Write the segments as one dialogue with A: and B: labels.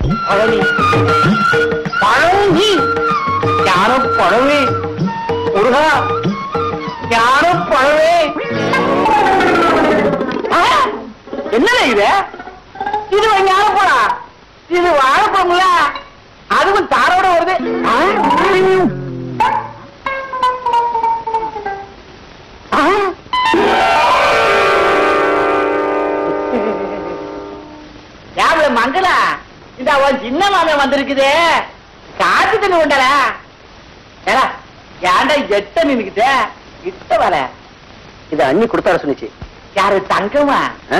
A: பழனி பழனி ஞான பழமே முருகா ஞான பழமே என்னல இது இது ஞானப்பழம் இது வாழைப்பழம்ல அதுவும் தாரோட வருது ஆ? ஆ? யாவுல மங்களா இந்த அவன் சின்ன மாமன் வந்திருக்குதே காத்து தண்ணி உண்டல ஏடா ஏன்டா எட்ட நின்னுக்கிட்ட கிட்ட வர
B: இது அண்ணி கொடுத்தார சொன்னிச்சு
A: யாரு தங்கமா
B: ஆ.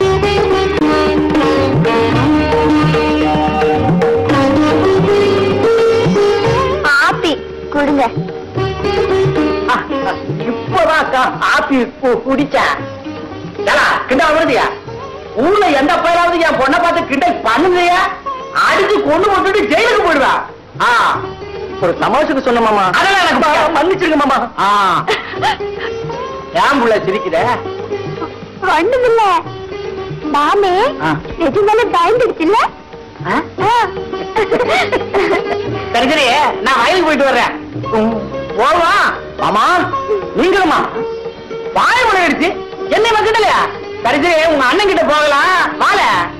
C: ஆப்பி கொடுங்க
A: ஆ, ஆ, இப்பதான் அக்கா ஆப்பி கு- குடிச்சா ஏடா கிண்டா வருதியா ஊர்ல எந்த பயிராவது என் பொண்ணை பார்த்து கிண்டல் பண்ணுங்கயா அடிச்சு கொண்டு போட்டுட்டு ஜெயிலுக்கு போயிடுவா ஆ
B: ஒரு தமாஷுக்கு சொன்ன மாமா
A: அதெல்லாம் எனக்கு பா-
B: மன்னிச்சிருங்க மாமா
A: ஆ ஏன் புள்ள சிரிக்கிற
C: ஒண்ணுமில்ல மாமே
A: ஆ.
C: நிஜமால பயந்துடுச்சுல்ல
A: ஆ? சரி சரி நான் வயலுக்கு போயிட்டு வர்றேன் போவா மாமா நீங்களுமா வாய உணர்ச்சி என்னை வந்துடலையா சரி சரி உங்க அண்ணன் கிட்ட போகலாம் வாழ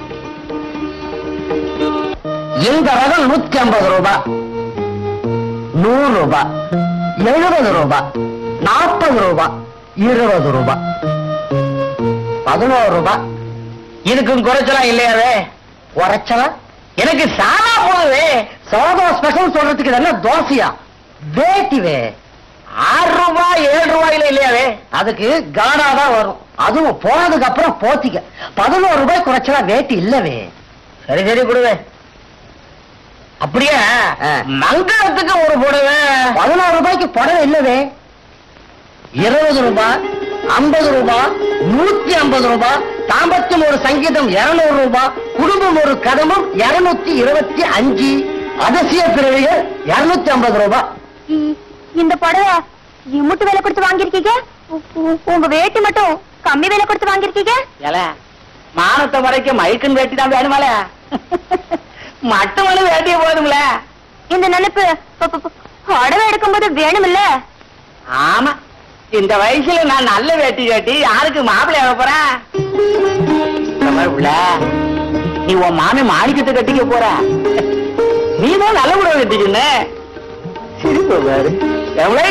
B: இந்த ரகம் நூத்தி ஐம்பது ரூபாய் நூறு ரூபாய் எழுபது ரூபாய் நாற்பது ரூபாய் இருபது ரூபாய் பதினோரு ரூபாய்
A: இதுக்கும் குறைச்சலாம் இல்லையாவே
B: குறைச்சலா
A: எனக்கு சாதா போகுது
B: சாதம் ஸ்பெஷல் சொல்றதுக்கு இது என்ன தோசையா வேட்டிவே
A: ஆறு ரூபாய் ஏழு ரூபாயில இல்லையாவே
B: அதுக்கு காடா தான் வரும் அதுவும் போனதுக்கு அப்புறம் போத்திக்க பதினோரு ரூபாய் குறைச்சலா வேட்டி இல்லவே
A: சரி சரி கொடுவேன் அப்படியே
B: ஆ.
A: மங்களத்துக்கு ஒரு புடவை
B: பதினோரு ரூபாய்க்கு புடவை இல்லவே இருபது ரூபாய் ஐம்பது ரூபாய் நூத்தி ஐம்பது ரூபாய் தாம்பத்தியம் ஒரு சங்கீதம் இருநூறு ரூபாய் குடும்பம் ஒரு கதமும் இருநூத்தி இருபத்தி அஞ்சு அதிசய பிறவிகள் இருநூத்தி ஐம்பது ரூபாய்
C: இ- இந்த புடவை இம்முட்டு விலை கொடுத்து வாங்கிருக்கீங்க உ- உ- உங்க வேட்டி மட்டும் கம்மி விலை கொடுத்து வாங்கிருக்கீங்க
A: ஏல மானத்தை வரைக்கும் மயக்குன்னு வேட்டி தான் வேணுமால மட்டும் வேட்டிய போதும்ல
C: இந்த நினைப்பு ப- ப- ப- புடவை எடுக்கும்போது வேணுமில்ல
A: ஆமா இந்த வயசுல நான் நல்ல வேட்டி கட்டி யாருக்கு மாப்பிள்ளை ஆக போறேன் இந்த மாதிரி புள்ள, நீ உன் மாமி மாணிக்கத்தை கட்டிக்க போற நீ தான் நல்ல கூட கட்டிக்கன்னு சிரிப்பு பாரு எவ்வளவு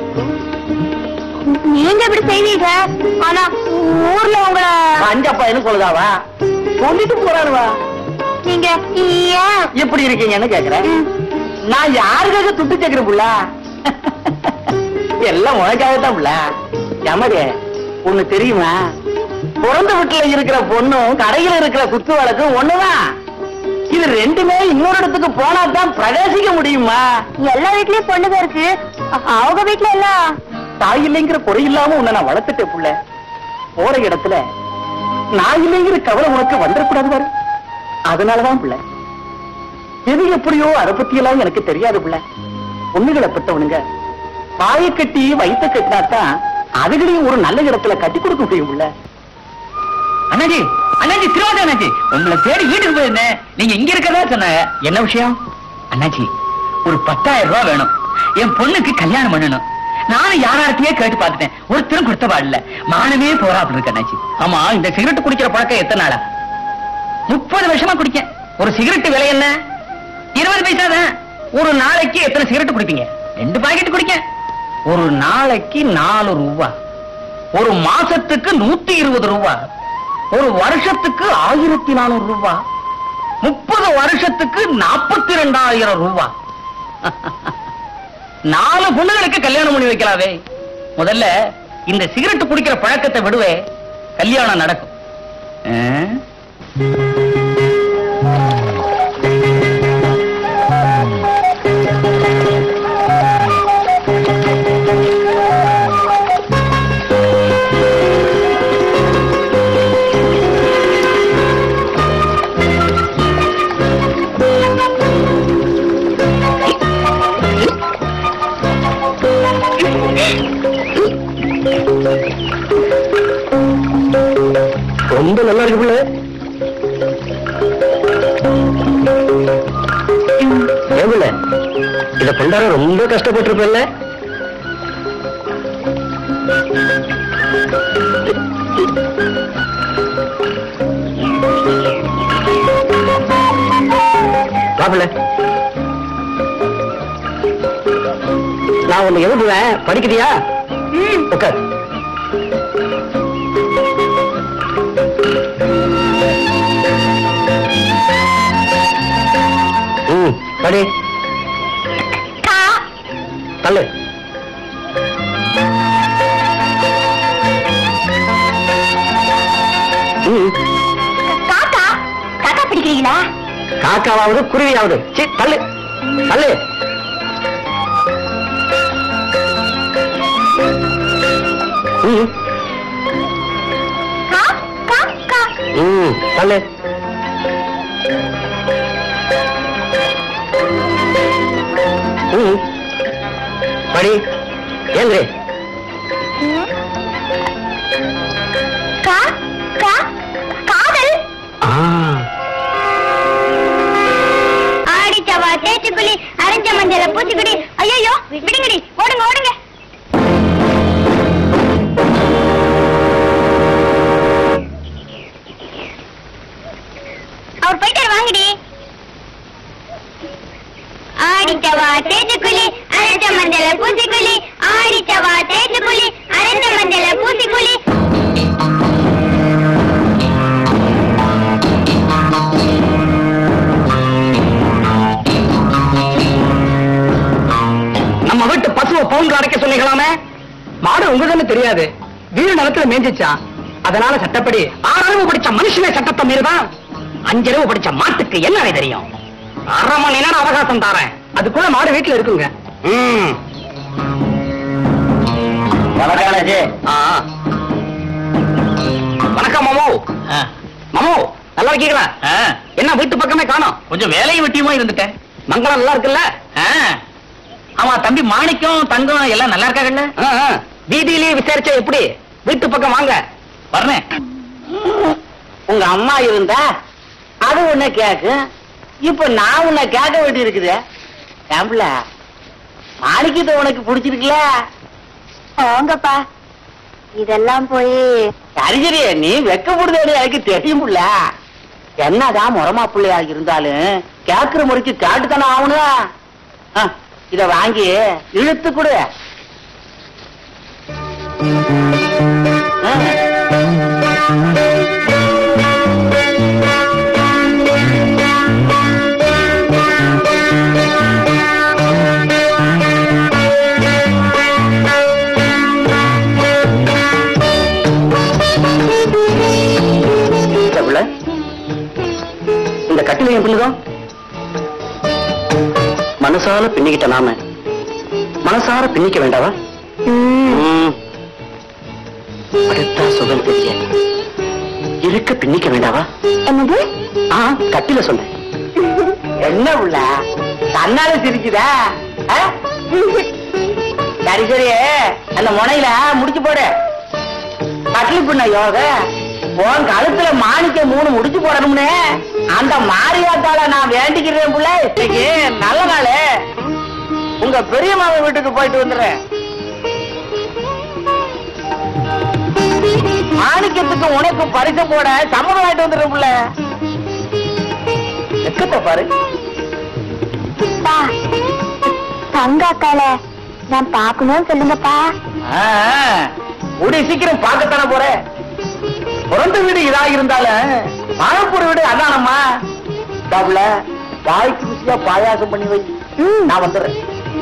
C: நீங்க இப்படி செய்வீங்க ஆனா ஊர்ல உங்கள
A: அஞ்ச பையனு சொல்லுதாவா சொல்லிட்டு போறானுவா
C: நீங்க ஏன்
A: எப்படி இருக்கீங்கன்னு கேக்குறேன்
C: ம்,
A: நான் யாருக்காக துட்டு கேக்குறேன் புள்ள எல்லாம் உனக்காகத்தான் புள்ள எமரே ஒண்ணு தெரியுமா பிறந்த வீட்டுல இருக்கிற பொண்ணும் கடையில இருக்கிற குத்து வழக்கும் ஒண்ணுதான் இது ரெண்டுமே இன்னொரு இடத்துக்கு போனா தான் பிரவேசிக்க முடியுமா
C: எல்லா வீட்லயும் பொண்ணுங்க இருக்கு அ- அவங்க வீட்ல எல்லாம்
A: தாய் இல்லைங்கிற குறை இல்லாம உன்னை நான் வளர்த்துட்டேன் புள்ள போற இடத்துல நான் இல்லைங்கிற கவலை உனக்கு வந்துடக்கூடாது பாரு அதனாலதான் புள்ள எது எப்படியோ அதை பத்தி எல்லாம் எனக்கு தெரியாது புள்ள பொண்ணுகளை பெற்றவனுங்க பாய கட்டி வயித்த கட்டினாத்தான் அதுகளையும் ஒரு நல்ல இடத்துல கட்டி கொடுக்க முடியும் புள்ள அண்ணாஜி அண்ணாஜி திருவாதி அண்ணாஜி உங்களை தேடி வீட்டுக்கு போயிருந்தேன் நீங்க இங்க இருக்கதா சொன்னாங்க என்ன விஷயம் அண்ணாஜி ஒரு பத்தாயிரம் ரூபாய் வேணும் என் பொண்ணுக்கு கல்யாணம் பண்ணணும் நானும் யாரார்த்தையே கேட்டு பார்த்துட்டேன் ஒருத்தரும் கொடுத்த பாடல மானமே போறாப்புல இருக்கு அண்ணாச்சி ஆமா இந்த சிகரெட் குடிக்கிற பழக்கம் எத்தனை நாளா முப்பது வருஷமா குடிக்க ஒரு சிகரெட் விலை என்ன இருபது பைசா தான் ஒரு நாளைக்கு எத்தனை சிகரெட் குடிப்பீங்க ரெண்டு பாக்கெட் குடிக்க ஒரு நாளைக்கு நாலு ரூபா ஒரு மாசத்துக்கு நூத்தி இருபது ரூபா ஒரு வருஷத்துக்கு ஆயிரத்தி நானூறு ரூபா முப்பது வருஷத்துக்கு நாற்பத்தி ரெண்டாயிரம் ரூபா நாலு பொண்ணுகளுக்கு கல்யாணம் பண்ணி வைக்கலாவே முதல்ல இந்த சிகரெட் குடிக்கிற பழக்கத்தை விடுவே கல்யாணம் நடக்கும் ஆ?
B: ரொம்ப நல்லா இருக்கு பிள்ளை இத கொண்டாட ரொம்ப கஷ்டப்பட்டிருப்பேன்ல மாப்பிள்ள நான் உன்னை எழுதுவேன் படிக்கிறியா
C: ம்
B: உட்கார் ம் படி
C: கா
B: தள்ளு ம்
C: காக்கா காக்கா பிடிக்கிறீங்களா
B: காக்காவாவது குருவியாவது சி தள்ளு தள்ளு ம்
C: கா கா கா
B: ம் தள்ளு ம் படி ஏந்திரு
C: கா கா காதல்
B: ஆ
C: ஆடிச்சவா தேச்சுக்குழி அரைஞ்ச மஞ்சள பூச்சிக்குடி ஐயோ விடுங்கடி ஓடுங்க ஓடுங்க அவர் போயிட்டாரு வாங்கடி ஆடிச்சவா தேச்சுக்குழி அரைஞ்ச மஞ்சள பூச்சிக்குழி ஆடிச்சவா தேச்சுக்குழி அரைஞ்ச மஞ்சள பூச்சிக்குழி
B: நம்ம வீட்டு பசுவை பவுண்டர் அடைக்க சொன்னீங்களாமே மாடு உங்களுன்னு தெரியாது வீடு நிலத்துல மேய்ஞ்சிச்சா அதனால சட்டப்படி ஆறளவு படிச்ச மனுஷனே சட்டத்தை மீறுதான் அஞ்சளவு படிச்ச மாட்டுக்கு என்ன தெரியும் அரை மணி நேரம் அவகாசம் தாரேன் அதுக்குள்ள மாடு வீட்டுல இருக்குங்க ம் ஆ. வணக்கம் மாமோ மாமோ நல்லா இருக்கீங்களா என்ன வீட்டு பக்கமே காணோம்
A: கொஞ்சம் வேலையும் வெட்டியுமா இருந்துட்டேன்
B: மங்களம் நல்லா இருக்குல்ல
A: ஆமா தம்பி மாணிக்கம் தங்கம் எல்லாம் நல்லா இருக்காங்கல்ல
B: ஆ, ஆ. வீதியிலேயே விசாரிச்சா எப்படி வீட்டு பக்கம் வாங்க
A: வர்றேன்
B: உங்க அம்மா இருந்தா அது உன்னை கேக்கும் இப்ப நான் உன்னை கேட்க வேண்டி இருக்குது ஏம்பல மாணிக்கத்தை உனக்கு பிடிச்சிருக்குல
C: போங்கப்பா இதெல்லாம் போய்
B: சரி சரி நீ வெக்கப்படுதே எனக்கு தெரியும்ல என்னதான் முறமா பிள்ளையா இருந்தாலும் கேக்குற முறைக்கு கேட்டுத்தானே ஆகணும் ஆ, இத வாங்கி இழுத்து கொடு ஆ. இந்த புள்ள, இந்த கட்டில என் பிள்ளைதான் மனசால பின்னிக்கிட்ட நாம மனசார பின்னிக்க வேண்டாவா ம். அடுத்தா சுகம் தெரிய இருக்க பின்னிக்க வேண்டாவா
C: என்னது
B: ஆ கட்டில சொன்னேன் என்ன உள்ள தன்னால சிரிக்குதா ஆ? சரி சரி அந்த முனையில முடிச்சு போடு கட்டில் பின்ன யோக உன் கழுத்துல மாணிக்க மூணு முடிச்சு போடணும்னு அந்த மாரியாத்தால நான் வேண்டிக்கிறேன் புள்ள இன்னைக்கு நல்ல நாள் உங்க பெரிய மாமன் வீட்டுக்கு போயிட்டு வந்துடுறேன் மாணிக்கத்துக்கு உனக்கு பரிசு போட சம்மதம் ஆயிட்டு வந்துடுறேன் புள்ள வெக்கத்தை பாரு
C: பா தங்க அக்கால நான் பாக்கணும்னு சொல்லுங்கப்பா
B: ஆ, கூடிய சீக்கிரம் பார்க்கத்தானே போறேன் பிறந்த வீடு இதா இருந்தாலும் மழப்பூர் வீடு அதானம்மா டபுள வாய்க்கு ருசியா பாயாசம் பண்ணி வை நான் வந்துடுறேன்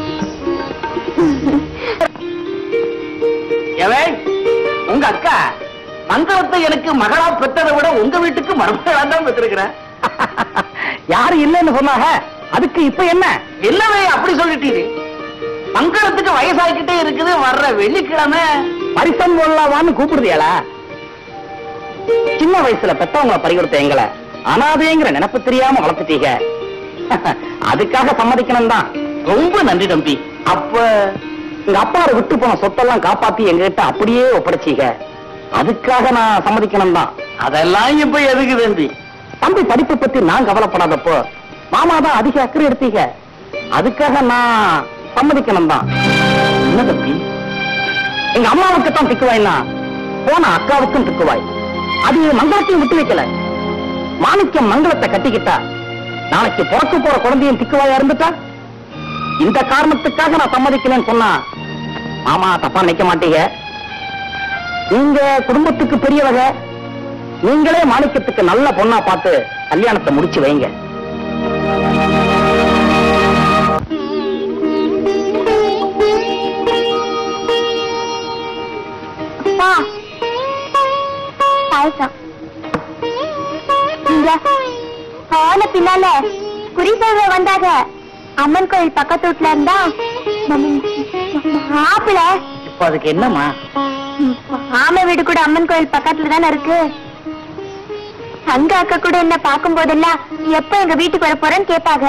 B: எவன் உங்க அக்கா மங்களத்தை எனக்கு மகளா பெற்றதை விட உங்க வீட்டுக்கு மருமகளா தான் பெற்றிருக்கிறேன் யாரு இல்லைன்னு சொன்னாங்க அதுக்கு இப்ப என்ன இல்லவே அப்படி சொல்லிட்டீரு மங்களத்துக்கு வயசாகிக்கிட்டே இருக்குது வர்ற வெள்ளிக்கிழமை பரிசம் போடலாமான்னு கூப்பிடுறியாளா சின்ன வயசுல பெத்தவங்களை பறிகொடுத்த எங்களை அனாதைங்கிற நினைப்பு தெரியாம வளர்த்துட்டீங்க அதுக்காக சம்மதிக்கணும் தான் ரொம்ப நன்றி தம்பி அப்ப உங்க அப்பாவை விட்டு போன சொத்தெல்லாம் காப்பாத்தி எங்ககிட்ட அப்படியே ஒப்படைச்சீங்க அதுக்காக நான் சம்மதிக்கணும் தான் அதெல்லாம் இப்ப எதுக்கு தம்பி தம்பி படிப்பு பத்தி நான் கவலைப்படாதப்போ மாமா தான் அதிக அக்கறை எடுத்தீங்க
A: அதுக்காக நான் சம்மதிக்கணும் தான் என்ன தம்பி எங்க அம்மாவுக்கு தான் திக்குவாய்னா போன அக்காவுக்கும் திக்குவாய் அது மங்களத்தையும் விட்டு வைக்கல மாணிக்கம் மங்களத்தை கட்டிக்கிட்டா நாளைக்கு பிறக்க போற குழந்தையும் திக்குவாயா இருந்துட்டா இந்த காரணத்துக்காக நான் சம்மதிக்கலன்னு சொன்னா மாமா தப்பா நினைக்க மாட்டீங்க நீங்க குடும்பத்துக்கு பெரியவங்க நீங்களே மாணிக்கத்துக்கு நல்ல பொண்ணா பார்த்து கல்யாணத்தை முடிச்சு வைங்க
C: அப்பா பாயசம் இங்க ஆன பின்னால குறிப்பேவ வந்தாங்க அம்மன் கோயில் பக்கத்து வீட்டுல இருந்தா மாப்பிள
A: இப்ப அதுக்கு என்னம்மா
C: ஆமை வீடு கூட அம்மன் கோயில் பக்கத்துல தானே இருக்கு அங்க அக்கா கூட என்ன பார்க்கும் போதெல்லாம் எப்ப எங்க வீட்டுக்கு வர போறேன்னு கேட்பாங்க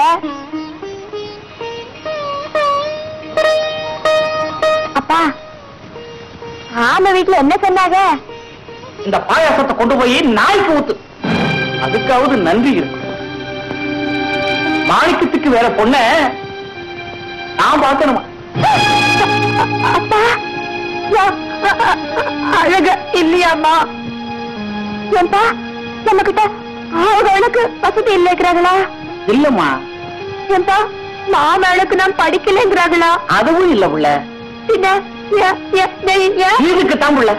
C: அப்பா ஆமை வீட்டுல என்ன சொன்னாங்க
A: இந்த பாயாசத்தை கொண்டு போய் நாய்க்கு ஊத்து அதுக்காவது நன்றி இருக்கு மாணிக்கத்துக்கு வேற பொண்ண நான் பார்க்கணுமா
C: அப்பா அழக இல்லையாம்மா ஏன்பா நம்ம கிட்ட அவங்களுக்கு வசதி இல்லைங்கிறாங்களா
A: இல்லம்மா
C: ஏன்பா மாமேளுக்கு நான் படிக்கலைங்கிறாங்களா
A: அதுவும் இல்ல புள்ள
C: பின்ன ஏ- ஏ- ஏ- ஏ-
A: இதுக்கு தான் புள்ள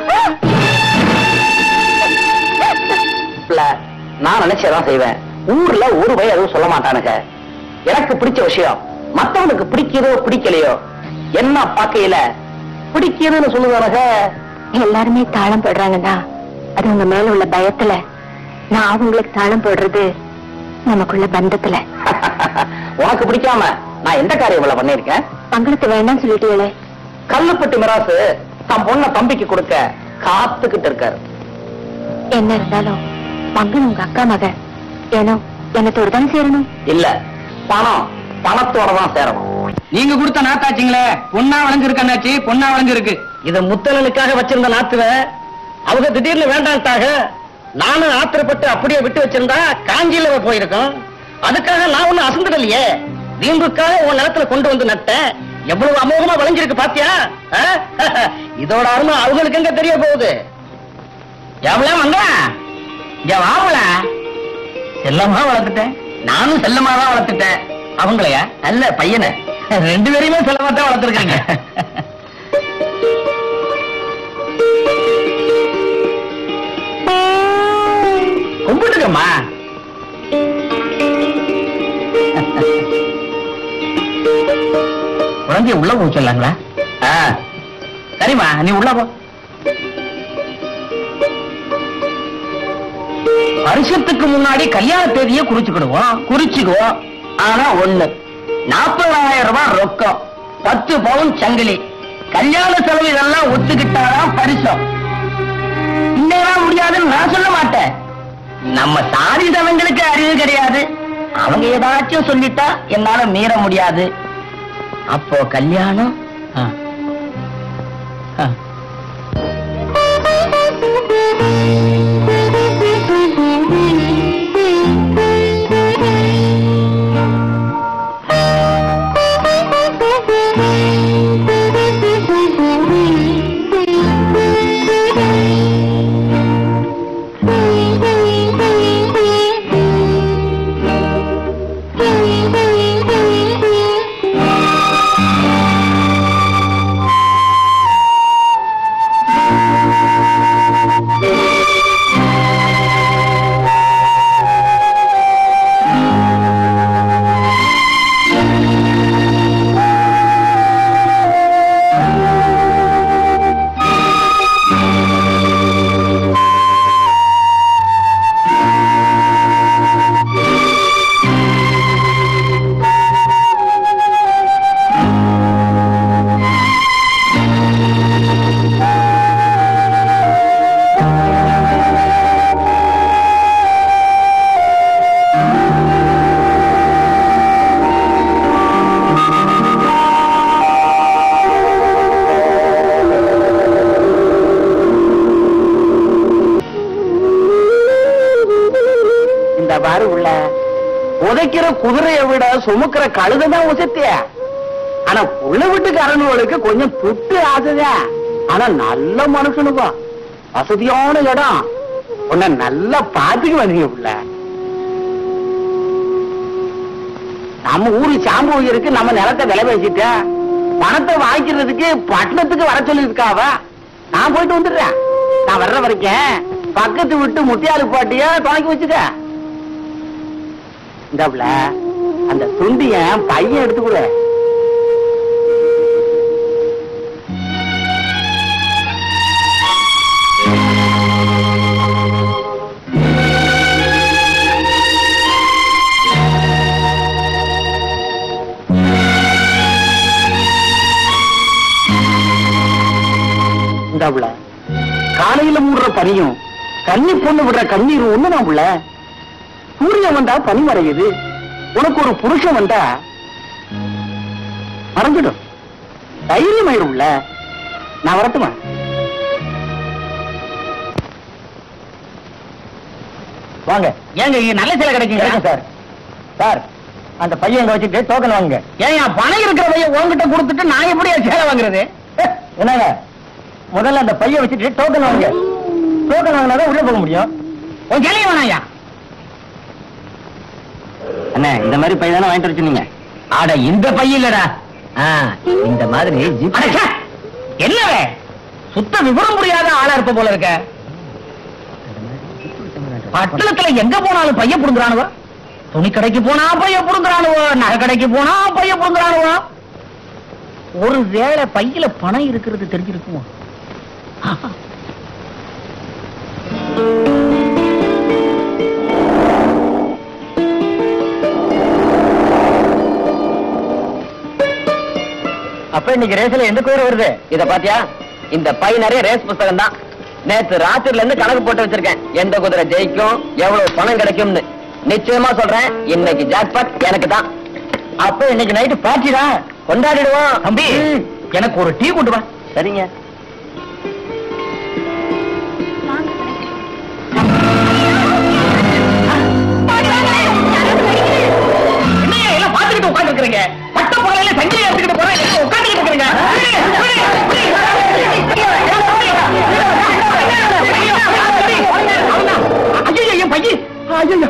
A: புள்ள, நான் நினைச்சதான் செய்வேன் ஊர்ல ஒரு பய எதுவும் சொல்ல மாட்டானுங்க எனக்கு பிடிச்ச விஷயம் மத்தவனுக்கு பிடிக்குதோ பிடிக்கலையோ என்ன பார்க்கையில பிடிக்குதுன்னு சொல்லுவானுங்க
C: எல்லாருமே தாளம் போடுறாங்கன்னா அது உங்க மேல உள்ள பயத்துல நான் அவங்களுக்கு தாளம் போடுறது நமக்குள்ள பந்தத்துல
A: உனக்கு பிடிக்காம நான் எந்த காரியம் இவ்வளவு பண்ணிருக்கேன்
C: பங்களுக்கு வேண்டாம்னு சொல்லிட்டீங்களே
A: கல்லுப்பட்டி மிராசு தன் பொண்ண தம்பிக்கு கொடுக்க காத்துக்கிட்டு இருக்காரு
C: என்ன இருந்தாலும் பங்கன் உங்க அக்கா மக ஏனோ என்னத்தோடு தானே சேரணும்
A: இல்ல பணம் பணத்தோட தான் சேரணும்
B: நீங்க கொடுத்த நாத்தாச்சுங்களே பொண்ணா வளைஞ்சு இருக்கண்ணாச்சி பொண்ணா வளைஞ்சு இருக்கு
A: இது முத்தலனுக்காக வச்சிருந்த நாத்துவ அவங்க திடீர்னு வேண்டான்ட்டாக நானும் ஆத்திரப்பட்டு அப்படியே விட்டு வச்சிருந்தா காஞ்சியில போயிருக்கோம் அதுக்காக நான் ஒண்ணு அசந்துடலையே வீம்புக்காக உன் நிலத்துல கொண்டு வந்து நட்டேன் எவ்வளவு அமோகமா விளைஞ்சிருக்கு பாத்தியா ஆ? இதோட அருமை அவங்களுக்கு எங்க தெரிய போகுது எவ்வளவு மங்களா இங்க வாவல செல்லமா வளர்த்துட்டேன் நானும் செல்லமா தான் வளர்த்துட்டேன் அவங்களையா அல்ல பையனை ரெண்டு பேரையுமே செல்லமா தான் வளர்த்துருக்காங்க கும்பிட்டுக்கம்மா குழந்தைய உள்ள போக சொல்லாங்களா சரிம்மா நீ உள்ள போ வருஷத்துக்கு முன்னாடி கல்யாண தேதியை குறிச்சுக்கிடுவோம் குறிச்சுக்குவோம் ஆனா ஒண்ணு நாற்பதாயிரம் ரூபாய் ரொக்கம் பத்து பவுன் சங்கிலி கல்யாண செலவு இதெல்லாம் ஒத்துக்கிட்டாதான் பரிசம் இன்னையெல்லாம் முடியாதுன்னு நான் சொல்ல மாட்டேன் நம்ம சாதி தவங்களுக்கு அறிவு கிடையாது அவங்க ஏதாச்சும் சொல்லிட்டா என்னால மீற முடியாது அப்போ கல்யாணம் ஆ. ஆ. உதைக்கிற குதிரையை விட சுமக்கிற கழுதை தான் உசத்திய ஆனா புள்ள வீட்டுக்காரனுகளுக்கு கொஞ்சம் துட்டு ஆசைதான் ஆனா நல்ல மனுஷனுப்பா வசதியான இடம் உன்னை நல்லா பாத்துக்கு வந்தீங்க புள்ள நம்ம ஊரு சாம்பு இருக்கு நம்ம நிலத்தை விலை வச்சுட்ட பணத்தை வாங்கிக்கிறதுக்கு பட்டணத்துக்கு வர சொல்லியிருக்காவ நான் போயிட்டு வந்துடுறேன் நான் வர்ற வரைக்கும் பக்கத்து விட்டு முட்டியாளு பாட்டிய துணைக்கு வச்சுக்க இந்தாப்புல அந்த துண்டிய பையன் எடுத்து கொடு இந்தாப்புல காலையில மூடுற பனியும் கன்னி பொண்ணு விடுற கண்ணீர் ஒண்ணுதான் புள்ள சூரியன் வந்தா பனி மறையுது உனக்கு ஒரு புருஷன் வந்தா மறைஞ்சிடும் தைரியம் ஆயிரும்ல நான் வரட்டுமா
B: வாங்க ஏங்க இங்க நல்ல சிலை கிடைக்குங்க சார் சார் அந்த பையன் இங்க வச்சுட்டு டோக்கன் வாங்குங்க
A: ஏன் பணம் இருக்கிற பையன் உன்கிட்ட கொடுத்துட்டு நான் எப்படி சேலை வாங்குறது
B: என்னங்க முதல்ல அந்த பையன் வச்சுட்டு டோக்கன் வாங்குங்க டோக்கன் வாங்கினாதான் உள்ள போக முடியும்
A: உன் கேள்வி வேணாயா
B: அண்ணே இந்த மாதிரி பையன் தானே வாங்கிட்டு வச்சிருந்தீங்க
A: அட இந்த பையன் இல்லடா
B: ஆ, இந்த மாதிரி ஜிப்
A: அட, ச்சே! என்னவே சுத்த விவரம் புரியாத ஆளா இருப்ப போல இருக்க பட்டணத்துல எங்க போனாலும் பைய புடுங்குறானுவ துணி கடைக்கு போனா பைய புடுங்குறானுவ நகை கடைக்கு போனா பைய புடுங்குறானுவ ஒரு வேளை பையில பணம் இருக்கிறது தெரிஞ்சிருக்குமோ
B: அப்ப இன்னைக்கு ரேஸ்ல எந்த குதிரை வருது இத பாத்தியா இந்த பை நிறைய ரேஸ் புஸ்தகம் தான் நேத்து ராத்திரில இருந்து கணக்கு போட்டு வச்சிருக்கேன் எந்த குதிரை ஜெயிக்கும் எவ்வளவு பணம் கிடைக்கும்னு நிச்சயமா சொல்றேன் இன்னைக்கு ஜாக்பாட் எனக்கு தான் அப்ப இன்னைக்கு நைட்டு பார்ட்டி தான் கொண்டாடிடுவோம்
A: தம்பி எனக்கு ஒரு டீ கொண்டு வா
B: சரிங்க
A: என்னையா எல்லாம் பாத்துக்கிட்டு உட்கார்ந்து இருக்கிறீங்க பட்ட பகலையில சங்கிலி எடுத்துக்கிட்டு போறேன் உட்கார்ந்துக்கிட்டு இருக்கிறீங்க ஐயோ என் பையன் ஐயோ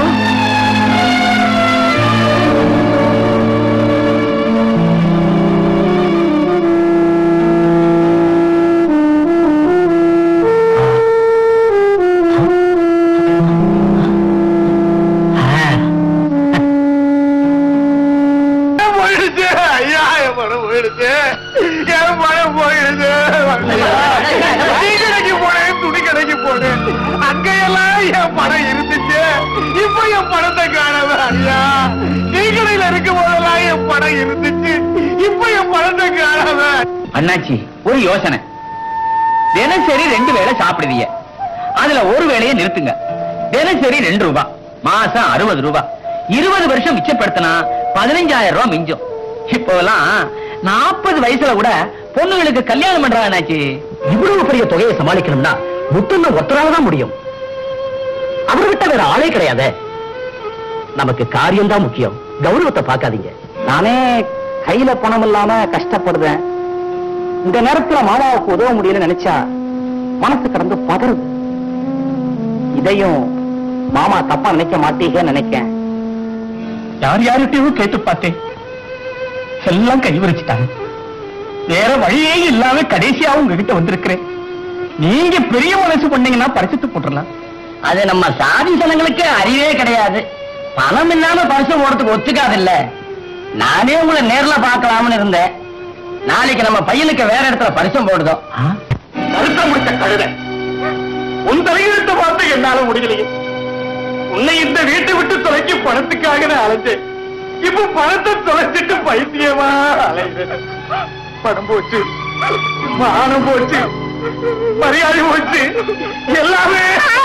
D: போயிடுச்சு ஐயா என் பணம் போயிடுச்சு என் பணம் போயிடுச்சு டீ கடைக்கு போனேன் துணி கடைக்கு போனேன் அங்கெல்லாம் என் பணம் இருந்துச்சு இப்ப என் பணத்தை காணவே ஐயா டீ கடையில இருக்கும் போதெல்லாம் என் பணம் இருந்துச்சு இப்ப என் பணத்தை காணவே
A: அண்ணாச்சி ஒரு யோசனை தினசரி ரெண்டு வேளை சாப்பிடுவீங்க அதுல ஒரு வேளையை நிறுத்துங்க தினசரி ரெண்டு ரூபாய் மாசம் அறுபது ரூபாய் இருபது வருஷம் மிச்சப்படுத்தினா பதினஞ்சாயிரம் ரூபாய் மிஞ்சும் இப்போலாம் நாற்பது வயசுல கூட பொண்ணுங்களுக்கு கல்யாணம் பண்றாங்க அண்ணாச்சி
B: இவ்வளவு பெரிய தொகையை சமாளிக்கணும்னா முத்தண்ண ஒத்தரால தான் முடியும் அவரை விட்ட வேற ஆளே கிடையாதே நமக்கு காரியம் தான் முக்கியம் கௌரவத்தை பார்க்காதீங்க
A: நானே கையில பணம் இல்லாம கஷ்டப்படுறேன் இந்த நேரத்துல மாமாவுக்கு உதவ முடியல நினைச்சா மனசு கடந்து பதறுது இதையும் மாமா தப்பா நினைக்க மாட்டீங்கன்னு நினைக்கேன் யார் யார்கிட்டயும் கேட்டு பார்த்தேன் எல்லாம் கைவரிச்சுட்டாங்க வேற வழியே இல்லாம கடைசியா உங்ககிட்ட வந்திருக்கிறேன் நீங்க பெரிய மனசு பண்ணீங்கன்னா பரிசுத்து போட்டுடலாம்
B: அது நம்ம சாதி ஜனங்களுக்கு அறிவே கிடையாது பணம் இல்லாம பரிசு போறதுக்கு ஒத்துக்காது இல்ல நானே உங்களை நேர்ல பார்க்கலாம்னு இருந்தேன் நாளைக்கு நம்ம பையனுக்கு வேற இடத்துல பரிசம் போடுதோம்
D: கருத்த முடிச்ச கழுத உன் தலையெழுத்த பார்த்து என்னால முடியலையே உன்னை இந்த வீட்டை விட்டு தொலைக்கி பணத்துக்காக நான் அலைஞ்சேன் இப்ப பணத்தை தொலைச்சிட்டு பைத்தியமா அலைகிறேன் பணம் போச்சு மானம் போச்சு மரியாதை போச்சு எல்லாமே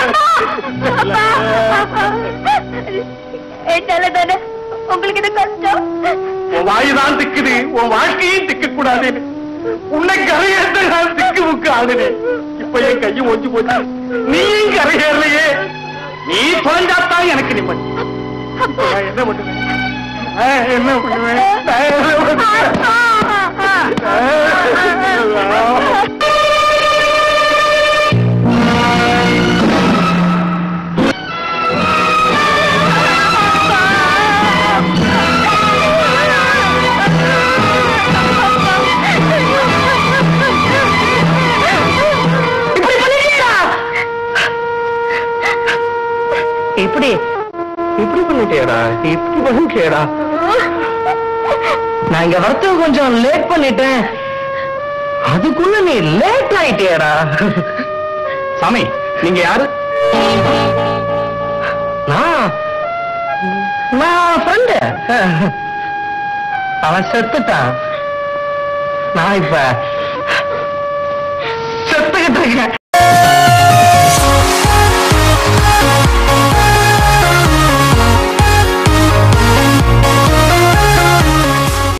C: என்னால தானே உங்களுக்கு இது கஷ்டம்
D: உன் வாயுதான் திக்குது உன் வாழ்க்கையும் திக்க கூடாது உன்னை கரையேற்ற நான் திக்கு முக்கு ஆடுனேன் இப்ப என் கையும் ஒஞ்சு போச்சு நீயும் கரையேறலையே நீ தொலைஞ்சாத்தான் எனக்கு நிம்மதி நான் என்ன பண்ணுவேன் நான் என்ன பண்ணுவேன் நான் என்ன பண்ணுவேன்
B: இப்படி பண்ணிட்டியா இப்படி
D: இப்படி பண்ணிட்டேடா இப்படி பண்ணிட்டேடா
B: நான் இங்க வரத்துக்கு கொஞ்சம் லேட் பண்ணிட்டேன் அதுக்குள்ள நீ லேட் ஆயிட்டியடா
D: சாமி நீங்க யாரு
B: நான் நான் ஃப்ரெண்டு அவன் செத்துட்டான் நான் இப்ப செத்துக்கிட்டு இருக்கேன்